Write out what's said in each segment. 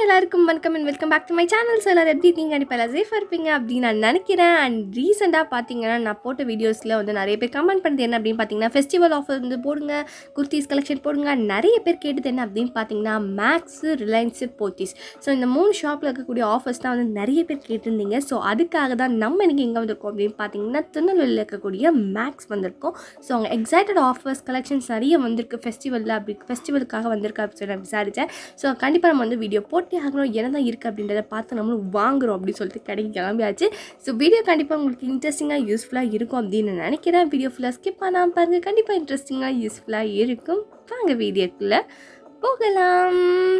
எல்லாருக்கும் வணக்கம் and welcome back to my channel so எல்லாரும் எப்படி இருக்கீங்க கண்டிப்பாக எல்லாம் சேஃபாக இருப்பீங்க அப்படின்னு நான் நினைக்கிறேன் அண்ட் ரீசெண்டாக பார்த்தீங்கன்னா நான் போட்ட வீடியோஸில் வந்து நிறைய பேர் கமெண்ட் பண்ணது என்ன அப்படின்னு பார்த்தீங்கன்னா ஃபெஸ்டிவல் ஆஃபர் வந்து போடுங்க குர்த்திஸ் கலெக்ஷன் போடுங்க And நிறைய பேர் கேட்டது என்ன அப்படின்னு பார்த்தீங்கன்னா மேக்ஸு ரிலையன்ஸு போத்தீஸ் ஸோ இந்த மூணு ஷாப்பில் இருக்கக்கூடிய ஆஃபர்ஸ் தான் வந்து நிறைய பேர் கேட்டிருந்தீங்க ஸோ அதுக்காக தான் நம்ம இன்னைக்கு எங்கே வந்திருக்கோம் அப்படின்னு பார்த்தீங்கன்னா திருநெல்வேலியில் இருக்கக்கூடிய மேக்ஸ் வந்திருக்கோம் ஸோ அவங்க எக்ஸைட்டட் ஆஃபர்ஸ் கலெக்ஷன்ஸ் நிறைய வந்திருக்கு ஃபெஸ்டிவலில் அப்படி ஃபெஸ்டிவலுக்காக வந்திருக்கு அப்படின்னு சொல்லி நான் விசாரித்தேன் ஸோ கண்டிப்பாக நம்ம வந்து வீடியோ போட்டே ஆகணும் என்ன தான் இருக்குது அப்படின்றத பார்த்து நம்மளும் வாங்குறோம் அப்படின்னு சொல்லிட்டு கடைக்கு கிளம்பியாச்சு ஸோ வீடியோ கண்டிப்பாக உங்களுக்கு இன்ட்ரெஸ்டிங்காக யூஸ்ஃபுல்லாக இருக்கும் அப்படின்னு நான் நினைக்கிறேன் வீடியோ ஃபுல்லாக ஸ்கிப் பண்ணாமல் பாருங்கள் கண்டிப்பாக இன்ட்ரெஸ்டிங்காக யூஸ்ஃபுல்லாக இருக்கும் வாங்க வீடியோக்குள்ளே போகலாம்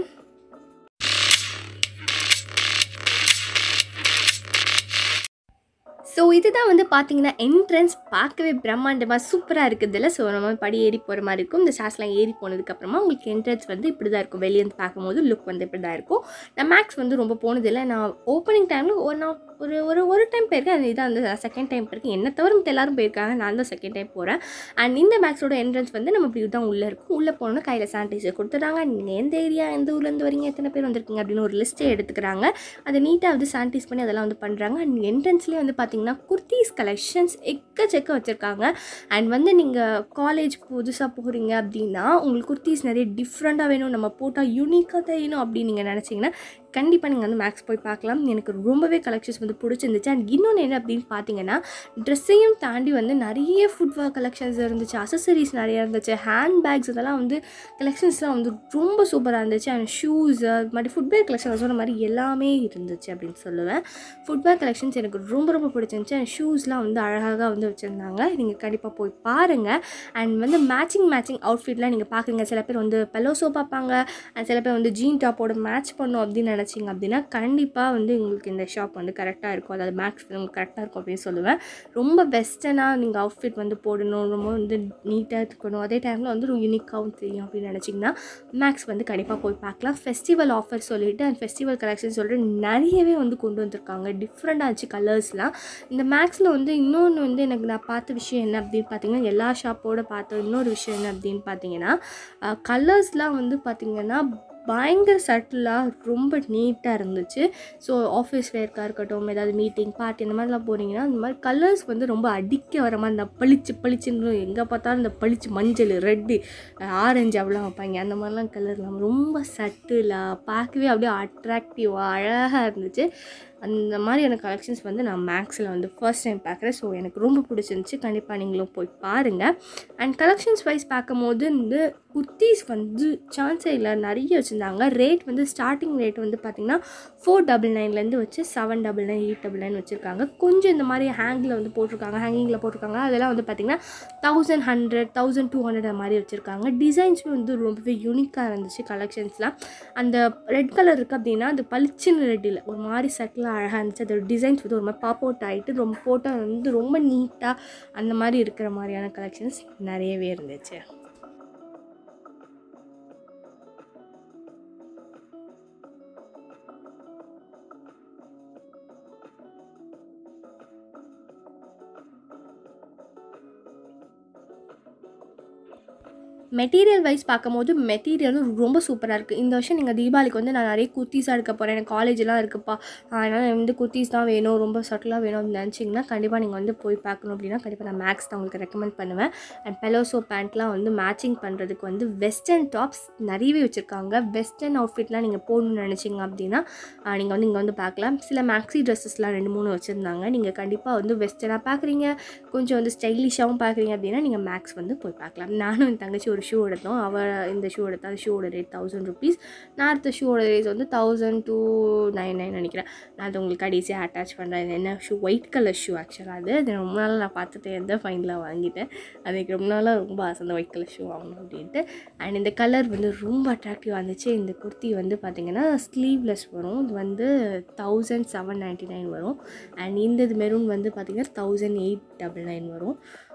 ஸோ இதுதான் வந்து பார்த்தீங்கன்னா என்ட்ரன்ஸ் பார்க்கவே பிரம்மாண்டமாக சூப்பராக இருக்குதுல்ல ஸோ நம்ம படி ஏறி போகிற மாதிரி இருக்கும் இந்த ஸ்டார்ஸ்லாம் ஏறி போனதுக்கப்புறமா உங்களுக்கு என்ட்ரன்ஸ் வந்து இப்படி தான் இருக்கும் வெளியே வந்து பார்க்கும்போது லுக் வந்து இப்படி தான் இருக்கும் நான் மேக்ஸ் வந்து ரொம்ப போனதில்லை நான் ஓப்பனிங் டைமில் ஒரு நான் ஒரு ஒரு ஒரு டைம் போயிருக்கேன் அது இதான் அந்த செகண்ட் டைம் போயிருக்கேன் என்ன தவிர மத்த எல்லாரும் போயிருக்காங்க நான் தான் செகண்ட் டைம் போகிறேன் அண்ட் இந்த மேக்ஸோட என்ட்ரன்ஸ் வந்து நம்ம இப்படி தான் உள்ளே இருக்கும் உள்ளே போனோன்னா கையில் சானிடைசர் கொடுத்துட்டாங்க நீங்கள் எந்த ஏரியா எந்த ஊர்லேருந்து வரீங்க எத்தனை பேர் வந்திருக்கீங்க அப்படின்னு ஒரு லிஸ்ட்டே எடுத்துக்கிறாங்க அதை நீட்டாக வந்து சானிடைஸ் பண்ணி அதெல்லாம் வந்து பண்ணுறாங்க அண்ட் என்ட்ரன்ஸ்லேயே வந்து பார்த்தீங்கன்னா குர்த்திஸ் கலெக்ஷன்ஸ் எக்கச்சக்க வச்சுருக்காங்க அண்ட் வந்து நீங்கள் காலேஜ் புதுசாக போகிறீங்க அப்படின்னா உங்களுக்கு குர்த்திஸ் நிறைய டிஃப்ரெண்ட்டாக வேணும் நம்ம போட்டால் யூனிக்காக தெரியணும் அப்படின்னு நீங்கள் நினச்சிங்கன்னா கண்டிப்பாக நீங்கள் வந்து மேக்ஸ் போய் பார்க்கலாம் எனக்கு ரொம்பவே கலெக்ஷன்ஸ் வந்து பிடிச்சிருந்துச்சு அண்ட் இன்னொன்று என்ன அப்படின்னு பார்த்தீங்கன்னா ட்ரெஸ்ஸையும் தாண்டி வந்து நிறைய ஃபுட்வேர் கலெக்ஷன்ஸ் இருந்துச்சு அசசரிஸ் நிறைய இருந்துச்சு ஹேண்ட் பேக்ஸ் இதெல்லாம் வந்து கலெக்ஷன்ஸ்லாம் வந்து ரொம்ப சூப்பராக இருந்துச்சு அண்ட் ஷூஸ் அது மாதிரி ஃபுட்வேர் கலெக்ஷன் சொன்ன மாதிரி எல்லாமே இருந்துச்சு அப்படின்னு சொல்லுவேன் ஃபுட்வேர் கலெக்ஷன்ஸ் எனக்கு ரொம்ப ரொம்ப பிடிச்சிருந்துச்சு அண்ட் ஷூஸ்லாம் வந்து அழகாக வந்து வச்சுருந்தாங்க நீங்கள் கண்டிப்பாக போய் பாருங்கள் அண்ட் வந்து மேட்சிங் மேட்சிங் அவுட்ஃபிட்லாம் நீங்கள் பார்க்குறீங்க சில பேர் வந்து பெலோசோ பார்ப்பாங்க அண்ட் சில பேர் வந்து ஜீன் டாப்போட மேட்ச் பண்ணும் அப்படின்னு நினச்சிங்க அப்படின்னா கண்டிப்பாக வந்து உங்களுக்கு இந்த ஷாப் வந்து கரெக்டாக இருக்கும் அதாவது மேக்ஸ் உங்களுக்கு கரெக்டாக இருக்கும் அப்படின்னு சொல்லுவேன் ரொம்ப பெஸ்ட்டனாக நீங்கள் அவுட்ஃபிட் வந்து போடணும் ரொம்ப வந்து நீட்டாக இருக்கணும் அதே டைமில் வந்து ஒரு யூனிக்காகவும் தெரியும் அப்படின்னு நினச்சிங்கன்னா மேக்ஸ் வந்து கண்டிப்பாக போய் பார்க்கலாம் ஃபெஸ்டிவல் ஆஃபர் சொல்லிட்டு அண்ட் ஃபெஸ்டிவல் கலெக்ஷன் சொல்லிட்டு நிறையவே வந்து கொண்டு வந்திருக்காங்க டிஃப்ரெண்டாக இருந்துச்சு கலர்ஸ்லாம் இந்த மேக்ஸில் வந்து இன்னொன்று வந்து எனக்கு நான் பார்த்த விஷயம் என்ன அப்படின்னு பார்த்தீங்கன்னா எல்லா ஷாப்போட பார்த்த இன்னொரு விஷயம் என்ன அப்படின்னு பார்த்தீங்கன்னா கலர்ஸ்லாம் வந்து பார்த்திங்கன்னா பயங்கர சட்டிலாக ரொம்ப நீட்டாக இருந்துச்சு ஸோ ஆஃபீஸ் வேர்க்காக இருக்கட்டும் ஏதாவது மீட்டிங் பார்ட்டி இந்த மாதிரிலாம் போனீங்கன்னா இந்த மாதிரி கலர்ஸ் வந்து ரொம்ப அடிக்க வர மாதிரி இந்த பளிச்சு பளிச்சுன்னு எங்கே பார்த்தாலும் இந்த பளிச்சு மஞ்சள் ரெட்டு ஆரஞ்சு அப்படிலாம் வைப்பாங்க அந்த மாதிரிலாம் கலர்லாம் ரொம்ப சட்டிலாக பார்க்கவே அப்படியே அட்ராக்டிவாக அழகாக இருந்துச்சு அந்த மாதிரியான கலெக்ஷன்ஸ் வந்து நான் மேக்ஸில் வந்து ஃபர்ஸ்ட் டைம் பார்க்குறேன் ஸோ எனக்கு ரொம்ப பிடிச்சிருந்துச்சி கண்டிப்பாக நீங்களும் போய் பாருங்கள் அண்ட் கலெக்ஷன்ஸ் வைஸ் பார்க்கும்போது இந்த குர்த்திஸ் வந்து சான்ஸே இல்லை நிறைய வச்சுருந்தாங்க ரேட் வந்து ஸ்டார்டிங் ரேட் வந்து பார்த்திங்கன்னா ஃபோர் டபுள் நைன்லேருந்து வச்சு seven double nine eight double nine வச்சுருக்காங்க கொஞ்சம் இந்த மாதிரி ஹேங்கில் வந்து போட்டிருக்காங்க ஹேங்கிங்கில் போட்டிருக்காங்க அதெல்லாம் வந்து பார்த்திங்கன்னா thousand hundred thousand two hundred அந்த மாதிரி வச்சுருக்காங்க டிசைன்ஸுமே வந்து ரொம்பவே யூனிக்காக இருந்துச்சு கலெக்ஷன்ஸ்லாம் அந்த ரெட் கலர் இருக்குது அப்படின்னா அது பளிச்சுன்னு ரெட் இல்லை ஒரு மாதிரி சட்டிலாக அழகாக இருந்துச்சு அதோட டிசைன்ஸ் வந்து ஒரு மாதிரி பாப் அவுட் ஆகிட்டு ரொம்ப போட்டால் வந்து ரொம்ப நீட்டாக அந்த மாதிரி இருக்கிற மாதிரியான கலெக்ஷன்ஸ் நிறையவே இருந்துச்சு மெட்டீரியல் வைஸ் பார்க்கும்போது மெட்டீரியலும் ரொம்ப சூப்பராக இருக்குது இந்த வருஷம் நீங்கள் தீபாவளிக்கு வந்து நான் நிறைய குர்த்திஸாக எடுக்க போகிறேன் எனக்கு காலேஜெலாம் இருக்குப்பா அதனால் வந்து குர்த்திஸ் தான் வேணும் ரொம்ப சட்டிலாக வேணும் அப்படின்னு நினச்சிங்கன்னா கண்டிப்பாக நீங்கள் வந்து போய் பார்க்கணும் அப்படின்னா கண்டிப்பாக நான் மேக்ஸ் தான் உங்களுக்கு ரெக்கமெண்ட் பண்ணுவேன் அண்ட் பெலோசோ பேண்ட்லாம் வந்து மேட்சிங் பண்ணுறதுக்கு வந்து வெஸ்டர்ன் டாப்ஸ் நிறையவே வச்சுருக்காங்க வெஸ்டர்ன் அவுட்ஃபிட்லாம் நீங்கள் போடணும்னு நினச்சிங்க அப்படின்னா நீங்கள் வந்து இங்கே வந்து பார்க்கலாம் சில மேக்ஸி ட்ரெஸ்ஸஸ்லாம் ரெண்டு மூணு வச்சுருந்தாங்க நீங்கள் கண்டிப்பாக வந்து வெஸ்டர்னாக பார்க்குறீங்க கொஞ்சம் வந்து ஸ்டைலிஷாகவும் பார்க்குறீங்க அப்படின்னா நீங்கள் மேக்ஸ் வந்து போய் பார்க்கலாம் நானும் என் தங்கச்சி ஒரு ஷூ எடுத்தோம் அவள் இந்த ஷூ எடுத்தா அந்த ஷூவோட ரேட் தௌசண்ட் ருபீஸ் நான் அடுத்த ஷூவோட ரேட் வந்து தௌசண்ட் டூ நைன் நைன் நினைக்கிறேன் நான் அது உங்களுக்கு கடைசியாக அட்டாச் பண்ணுறேன் இது என்ன ஷூ ஒயிட் கலர் ஷூ ஆக்சுவலாக அது அது ரொம்ப நாள் நான் பார்த்துட்டு எந்த ஃபைனில் வாங்கிட்டேன் அதுக்கு ரொம்ப நாளாக ரொம்ப ஆசை அந்த ஒயிட் கலர் ஷூ வாங்கணும் அப்படின்ட்டு அண்ட் இந்த கலர் வந்து ரொம்ப அட்ராக்டிவாக இருந்துச்சு இந்த குர்த்தி வந்து பார்த்திங்கன்னா ஸ்லீவ்லெஸ் வரும் இது வந்து தௌசண்ட் செவன் நைன்ட்டி நைன் வரும் அண்ட் இந்த இது மெரூன் வந்து பார்த்திங்கன்னா தௌசண்ட் எயிட் டபுள் நைன் வரும்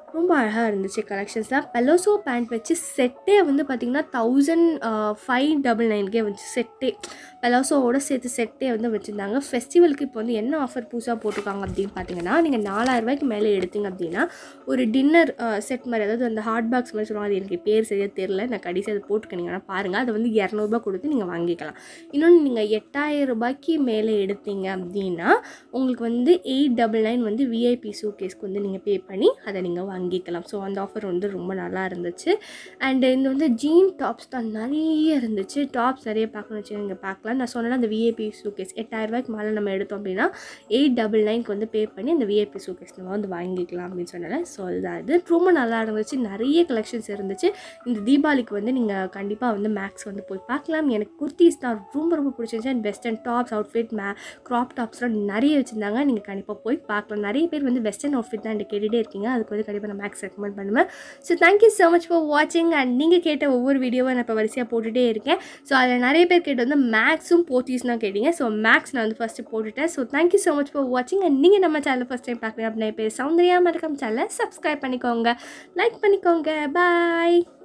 ரொம்ப அழகாக இருந்துச்சு கலெக்ஷன்ஸ்லாம் பெலோசோ பேண்ட் வச்சு செட்டே வந்து பார்த்திங்கன்னா தௌசண்ட் ஃபைவ் டபுள் நைன்கே வந்துச்சு செட்டே பெலோசோவோட சேர்த்து செட்டே வந்து வச்சுருந்தாங்க ஃபெஸ்டிவலுக்கு இப்போ வந்து என்ன ஆஃபர் புதுசாக போட்டிருக்காங்க அப்படின்னு பார்த்தீங்கன்னா நீங்கள் நாலாயிரரூபாய்க்கு மேலே எடுத்தீங்க அப்படின்னா ஒரு டின்னர் செட் மாதிரி அதாவது அந்த ஹாட் பாக்ஸ் மாதிரி சொல்லுவாங்க அது எனக்கு பேர் சரியாக தெரில நான் கடைசி அதை போட்டுக்கினீங்கன்னா பாருங்கள் அதை வந்து இரநூறுபா கொடுத்து நீங்கள் வாங்கிக்கலாம் இன்னொன்று நீங்கள் எட்டாயிரம் ரூபாய்க்கு மேலே எடுத்தீங்க அப்படின்னா உங்களுக்கு வந்து எயிட் டபுள் நைன் வந்து விஐபி சூகேஸ்க்கு வந்து நீங்கள் பே பண்ணி அதை நீங்கள் வாங்கிக்கலாம் ஸோ அந்த ஆஃபர் வந்து ரொம்ப நல்லா இருந்துச்சு அண்டு இந்த வந்து ஜீன் டாப்ஸ் தான் நிறைய இருந்துச்சு டாப்ஸ் நிறைய பார்க்கணும் வச்சு நீங்கள் பார்க்கலாம் நான் சொன்னேன் அந்த விஐபி சூகேஸ் எட்டாயிரம் ரூபாய்க்கு மேலே நம்ம எடுத்தோம் அப்படின்னா எயிட் டபுள் நைன்க்கு வந்து பே பண்ணி அந்த விஐபி சூகேஸ் நம்ம வந்து வாங்கிக்கலாம் அப்படின்னு சொன்னேன் ஸோ அதுதான் இது ரொம்ப நல்லா இருந்துச்சு நிறைய கலெக்ஷன்ஸ் இருந்துச்சு இந்த தீபாவளிக்கு வந்து நீங்கள் கண்டிப்பாக வந்து மேக்ஸ் வந்து போய் பார்க்கலாம் எனக்கு குர்த்திஸ் தான் ரொம்ப ரொம்ப பிடிச்சிருந்துச்சு அண்ட் வெஸ்டர்ன் டாப்ஸ் அவுட்ஃபிட் மே க்ராப் டாப்ஸ்லாம் நிறைய வச்சுருந்தாங்க நீங்கள் கண்டிப்பாக போய் பார்க்கலாம் நிறைய பேர் வந்து வெஸ்டர்ன் அவுட்ஃபிட் தான் என்கிட்ட கேட்டுகிட்டே இருக்கீங்க அதுக்கு வந்து கண்டிப்பாக நான் மேக்ஸ் ரெக்கமெண்ட் பண்ணுவேன் so thank you so much for வாட்சிங் அண்ட் நீங்கள் கேட்ட ஒவ்வொரு வீடியோவும் நான் இப்போ வரிசையாக போட்டுகிட்டே இருக்கேன் ஸோ அதில் நிறைய பேர் கேட்டு வந்து மேக்ஸும் போத்தீஸ் தான் கேட்டீங்க ஸோ மேக்ஸ் நான் வந்து ஃபஸ்ட்டு போட்டுட்டேன் so thank you so much for வாட்சிங் அண்ட் நீங்கள் நம்ம சேனல் ஃபஸ்ட் டைம் பார்க்குறீங்க அப்படின்னா பேர் சௌந்தர்யா மறக்காம சேனலை சப்ஸ்கிரைப் பண்ணிக்கோங்க லைக் பண்ணிக்கோங்க பாய்